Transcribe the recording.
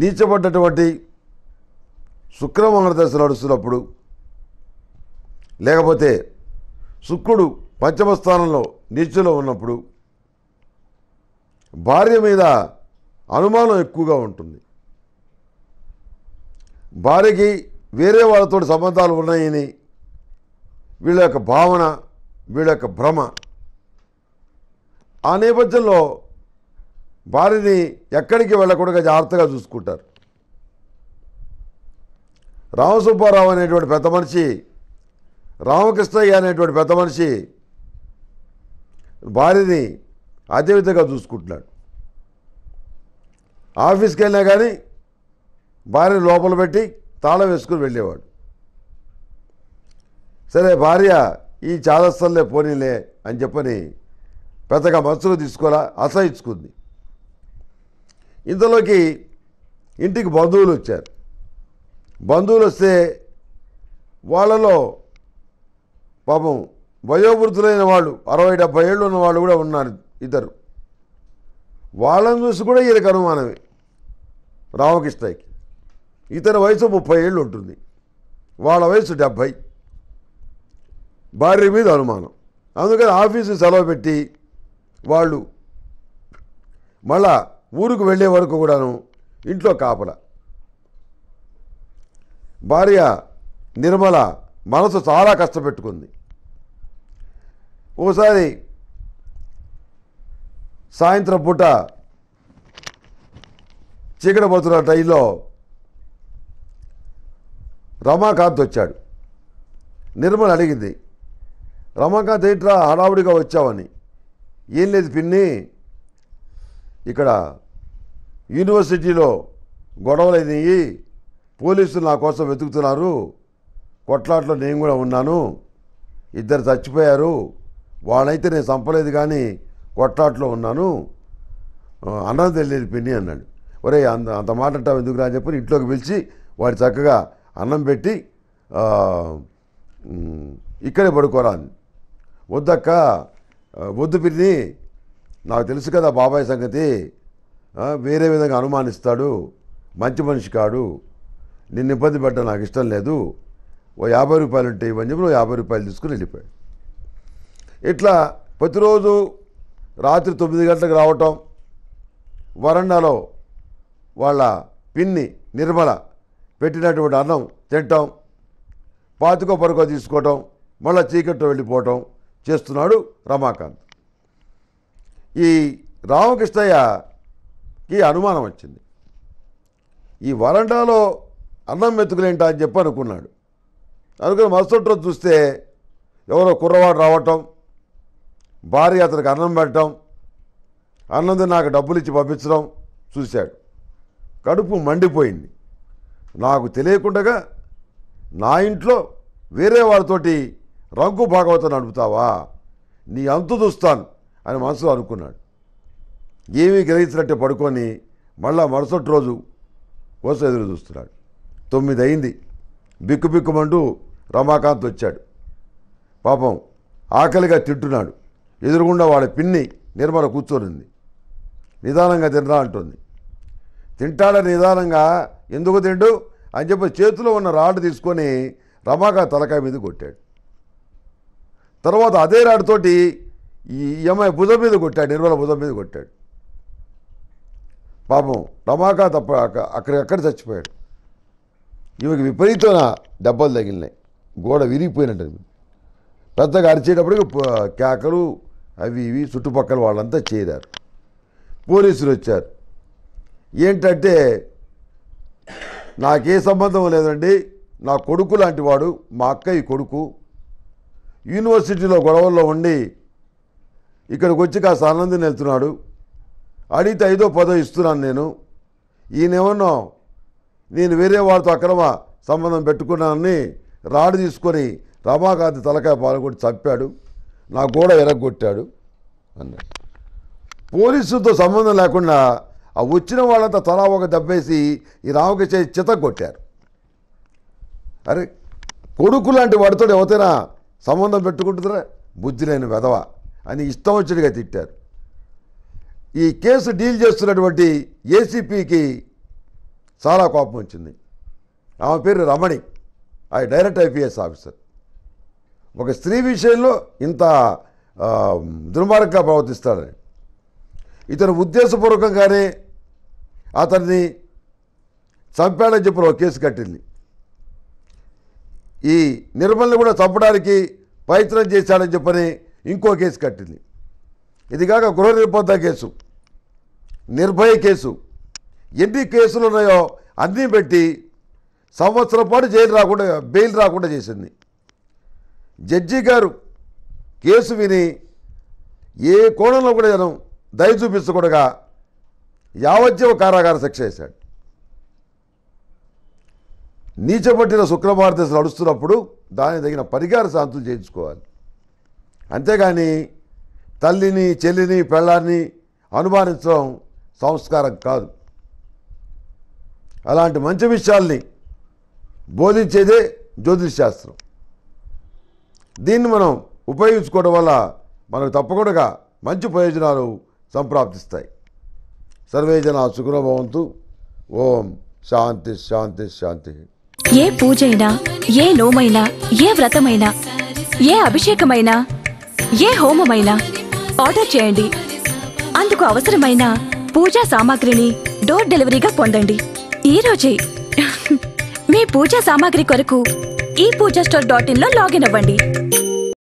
నీచబడ్డటువంటి శుక్రమంగళ దశ నడుస్తున్నప్పుడు లేకపోతే శుక్రుడు పంచమ స్థానంలో నీచులో ఉన్నప్పుడు భార్య మీద అనుమానం ఎక్కువగా ఉంటుంది భార్యకి వేరే వాళ్ళతో సంబంధాలు ఉన్నాయని వీళ్ళ యొక్క భావన వీళ్ళ యొక్క భ్రమ ఆ నేపథ్యంలో భార్యని ఎక్కడికి వెళ్ళకుండా జాగ్రత్తగా చూసుకుంటారు రామసుబ్బారావు అనేటువంటి పెద్ద మనిషి రామకృష్ణయ్య అనేటువంటి పెద్ద మనిషి భార్యని అదేవిధంగా చూసుకుంటున్నాడు ఆఫీస్కి వెళ్ళినా కానీ భార్యని లోపల పెట్టి తాళం వేసుకుని వెళ్ళేవాడు సరే భార్య ఈ చాదస్తల్లే పోనీలే అని చెప్పని పెద్దగా మనసులో తీసుకోవాలా అసహించుకుంది ఇంతలోకి ఇంటికి బంధువులు వచ్చారు బంధువులు వస్తే వాళ్ళలో పాపం వయోవృద్ధులైన వాళ్ళు అరవై డెబ్బై ఏళ్ళు ఉన్న వాళ్ళు కూడా ఉన్నారు ఇద్దరు వాళ్ళని చూసి కూడా ఈయనకు అనుమానమే రామకృష్ణయ్యకి ఇతని వయసు ముప్పై ఏళ్ళు ఉంటుంది వాళ్ళ వయసు డెబ్భై భార్య మీద అనుమానం అందుకని ఆఫీసు సెలవు పెట్టి వాళ్ళు మళ్ళా ఊరుకు వెళ్ళే వరకు కూడాను ఇంట్లో కాపల భార్య నిర్మల మనసు చాలా కష్టపెట్టుకుంది ఓసారి సాయంత్రం పూట చీకటి పోతున్న టైంలో రమాకాంత్ వచ్చాడు నిర్మల అడిగింది రమాకాంత్ ఏంట్రా హడావుడిగా వచ్చావని ఏం లేదు పిన్ని ఇక్కడ యూనివర్సిటీలో గొడవలు అయినాయి పోలీసులు నా కోసం వెతుకుతున్నారు కొట్లాట్లో నేను కూడా ఉన్నాను ఇద్దరు చచ్చిపోయారు వాళ్ళైతే నేను చంపలేదు కానీ కొట్లాట్లో ఉన్నాను ఆ, అన్నం తెలియదు పిన్ని అన్నాడు ఒరే అంత అంత మాట అంటావు ఎందుకురా అని చెప్పి ఇంట్లోకి పిలిచి వాడు చక్కగా అన్నం పెట్టి ఆ, ఉమ్, ఇక్కడే పడుకోరా అని వద్దక్క ఆ, వద్దు పిన్ని నాకు తెలుసు కదా బాబాయ్ సంగతి ఆ, వేరే విధంగా అనుమానిస్తాడు మంచి మనిషి కాడు నిన్ను ఇబ్బంది పెట్టడం నాకు ఇష్టం లేదు ఓ యాభై రూపాయలు ఉంటే ఇవన్నీ చెప్పి ఓ యాభై రూపాయలు తీసుకుని వెళ్ళిపోయాడు ఇట్లా ప్రతిరోజు రాత్రి తొమ్మిది గంటలకు రావటం వరండాలో వాళ్ళ పిన్ని నిర్మల పెట్టినటువంటి అన్నం తింటాం పాతికో పరుకో తీసుకోవటం మళ్ళీ చీకట్లో వెళ్ళిపోవటం చేస్తున్నాడు రమాకాంత్ ఈ రామకృష్ణయ్యకి అనుమానం వచ్చింది ఈ వరండాలో అన్నం మెతుకులేంటా అని చెప్పి అనుకున్నాడు అనుకుని మరుసటి రోజు చూస్తే ఎవరో కుర్రవాడు రావటం భార్య అతనికి అన్నం పెట్టడం అన్నం తిని నాకు డబ్బులు ఇచ్చి పంపించడం చూశాడు కడుపు మండిపోయింది నాకు తెలియకుండగా నా ఇంట్లో వేరే వాడితోటి రంకు భాగవతం నడుపుతావా నీ అంతు చూస్తాను అని మనసులో అనుకున్నాడు ఏమీ గ్రహించినట్టే పడుకొని మళ్ళా మరుసటి రోజు కోసం ఎదురు చూస్తున్నాడు తొమ్మిది అయింది బిక్కు బిక్కుమంటూ రమాకాంత్ వచ్చాడు పాపం ఆకలిగా తింటున్నాడు ఎదురుగుండా వాడి పిన్ని నిర్మల కూర్చొనింది నిదానంగా తినరా అంటుంది తింటాడని నిదానంగా ఎందుకు తిండు అని చెప్పి చేతిలో ఉన్న రాడ్ తీసుకొని రమాకాంత్ తలకాయ మీద కొట్టాడు తర్వాత అదే రాడుతోటి ఈ అమ్మాయి భుజం మీద కొట్టాడు నిర్మల భుజం మీద కొట్టాడు పాపం రమాకాంత్ అప్పుడు అక్క- అక్కడికక్కడ చచ్చిపోయాడు ఈమెకి విపరీతమైన దెబ్బలు తగిలినాయి గోడ విరిగిపోయినట్టు పెద్దగా అరిచేటప్పటికి ప- కేకలు అవి ఇవి చుట్టుపక్కల వాళ్ళంతా చేరారు పోలీసులు వచ్చారు ఏంటంటే నాకే సంబంధం లేదండి నా కొడుకు లాంటి వాడు మా అక్కయ్య కొడుకు యూనివర్సిటీలో గొడవల్లో ఉండి ఇక్కడికి వచ్చి కాస్త ఆనందం వెళ్తున్నాడు అడిగితే ఐదో పదో ఇస్తున్నాను నేను ఈయనేమన్నా నేను వేరే వాడితో అక్రమ సంబంధం పెట్టుకున్నానని రాడు తీసుకొని రమాకాంత్ తలకాయ పాల్గొట్టి చంపాడు నా గోడ ఎరగొట్టాడు అన్నాడు పోలీసులతో సంబంధం లేకుండా ఆ వచ్చిన వాళ్ళంతా తలా ఒక దెబ్బేసి ఈ రామకృష్ణ చిత కొట్టారు అరే కొడుకు లాంటి వాడితో ఎవరైనా సంబంధం పెట్టుకుంటుందిరా బుద్ధి లేని వెధవ అని ఇష్టం వచ్చినట్టుగా తిట్టారు ఈ కేసు డీల్ చేస్తున్నటువంటి ఏసీపీకి చాలా కోపం వచ్చింది ఆమె పేరు రమణి ఆ డైరెక్ట్ ఐపీఎస్ ఆఫీసర్ ఒక స్త్రీ విషయంలో ఇంత ఆ, దుర్మార్గంగా ప్రవర్తిస్తాడని ఇతను ఉద్దేశపూర్వకంగానే అతన్ని చంపాడని చెప్పి ఒక కేసు కట్టింది ఈ నిర్మల్ని కూడా చంపడానికి ప్రయత్నం చేశాడని చెప్పని ఇంకో కేసు కట్టింది ఇది కాక గృహ నిర్బంధ కేసు నిర్భయ కేసు ఎన్ని కేసులు ఉన్నాయో అన్నీ పెట్టి సంవత్సరం పాటు జైలు రాకుండా బెయిల్ రాకుండా చేసింది జడ్జి గారు కేసు విని ఏ కోణంలో కూడా జనం దయ చూపించకూడగా యావజ్జీవ కారాగార శిక్ష వేశాడు నీచబట్టిన శుక్రభారతదేశం నడుస్తున్నప్పుడు దానికి తగిన పరిహార శాంతులు చేయించుకోవాలి అంతేగాని తల్లిని చెల్లిని పెళ్ళాన్ని అనుమానించడం సంస్కారం కాదు అలాంటి మంచి విషయాల్ని బోధించేదే జ్యోతిష్ శాస్త్రం దీన్ని మనం ఉపయోగించుకోవడం వల్ల మనకు తప్పకుండా మంచి ప్రయోజనాలు సంప్రాప్తిస్తాయి సర్వే జన సుఖభవంతు ఓం శాంతి శాంతి శాంతి ఏ పూజైనా ఏ నోమైనా ఏ వ్రతమైనా ఏ అభిషేకమైనా ఏ హోమమైనా ఆర్డర్ చేయండి అందుకు అవసరమైన పూజా సామాగ్రిని డోర్ డెలివరీగా పొందండి ఈ రోజే మీ పూజా సామాగ్రి కొరకు ఈ పూజా స్టోర్ డాట్ ఇన్ లో లాగిన్ అవ్వండి